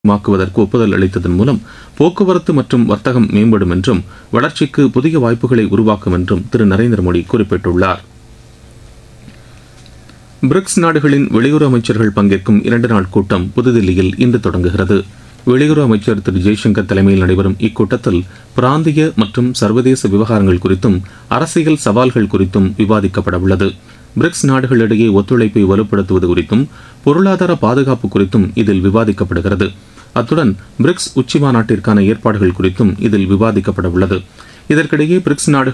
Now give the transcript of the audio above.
மாக்குவதற்கு ஒப்புதல் அளித்ததன் மூலம் போக்குவரத்து மற்றும் வர்த்தகம் மேம்படும் என்றும் வளர்ச்சிக்கு புதிய வாய்ப்புகளை உருவாக்கும் என்றும் திரு நரேந்திர மோடி குறிப்பிட்டுள்ளார் பிரிக்ஸ் நாடுகளின் வெளியுறவு அமைச்சர்கள் பங்கேற்கும் இரண்டு நாள் கூட்டம் புதுதில்லியில் இன்று தொடங்குகிறது வெளியுறவு அமைச்சர் திரு ஜெய்சங்கர் தலைமையில் நடைபெறும் இக்கூட்டத்தில் பிராந்திய மற்றும் சர்வதேச விவகாரங்கள் குறித்தும் அரசியல் சவால்கள் குறித்தும் விவாதிக்கப்பட உள்ளது பிரிக்ஸ் நாடுகளிடையே ஒத்துழைப்பை வலுப்படுத்துவது குறித்தும் பொருளாதார பாதுகாப்பு குறித்தும் இதில் விவாதிக்கப்படுகிறது அத்துடன் பிரிக்ஸ் உச்சி மாநாட்டிற்கான ஏற்பாடுகள் குறித்தும் இதில் விவாதிக்கப்பட உள்ளது இதற்கிடையே பிரிக்ஸ் நாடுகள்